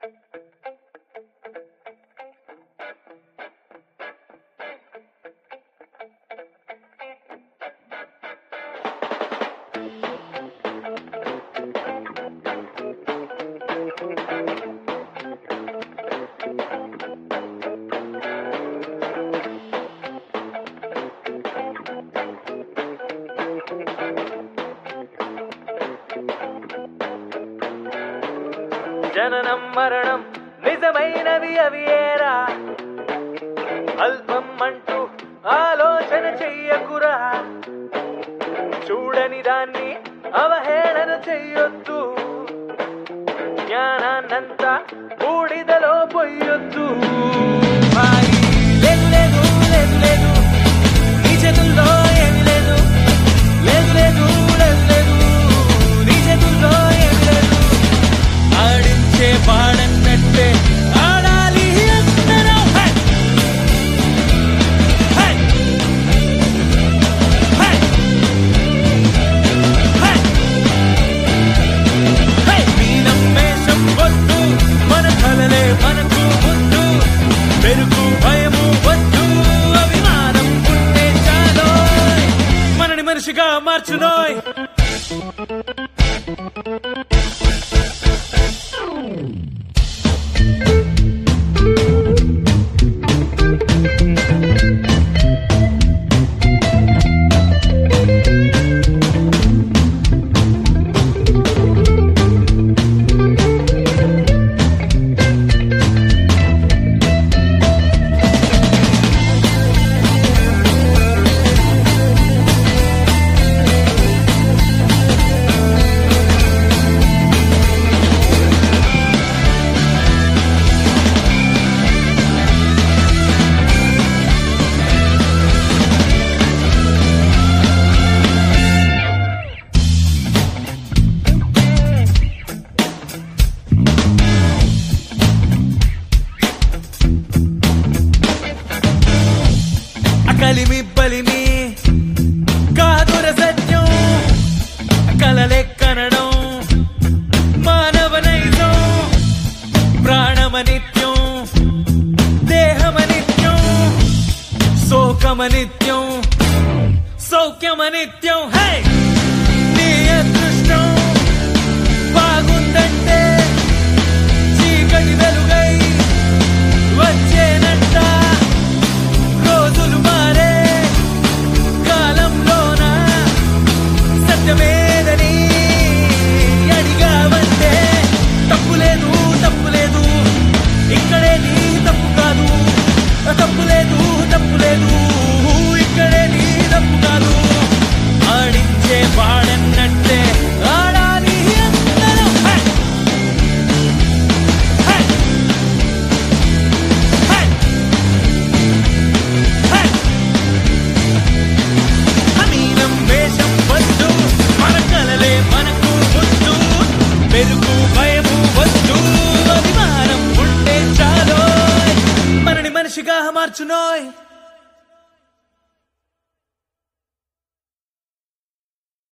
జననం మరణం నిజమైనవి అవి ఏరా అల్పం అంటూ ఆలోచన చెయ్యకురా చూడని దాన్ని అవహేళన చెయ్యొద్దు జ్ఞానాన్నంతా బూడిదలో పొయ్యొద్దు హాయి లేదు లేదు లేదు లేదు నీ చేతుల్లో ఏమి లేదు లేదు లేదు లేదు లేదు నీ చేతుల్లో ఏమి లేదు ఆడించే పాడన్నట్టే ఆడాలి అందరూ హై! హై! హై! హై! హై! నీ నమ్మేశం వద్దు మన కలలే మనకు వద్దు పెరుగు భయము వద్దు అభిమానం ఉంటే చాలో మనని మనిషిగా మార్చునోయ్ అకలిమి బలిమి కాదుర సత్యం కలలే కనడం మానవ నైజం ప్రాణమనిత్యం దేహమనిత్యం శోకమనిత్యం సౌఖ్యమనిత్యం హే నీ అదృష్టం బాగుందంటే చీకటి వెలుగై వచ్చేనంట రోజులు మారే కాలంలోన సత్యమేదని అడిగావంటే తప్పు లేదు తప్పు లేదు ఇక్కడే నీ తప్పు కాదు తప్పు లేదు తప్పు లేదు ఇక్కడే నీ తప్పు కాదు ఆడించే పాడన్నట్టే ఆడాలి అందరం హై! హై! హై! హై! అమీనం వేషం వద్దు మన కలలే మనకు వద్దు పెరుగు భయము వద్దు అభిమానం ఉంటే చాలో మనని మనిషిగా మార్చునోయ్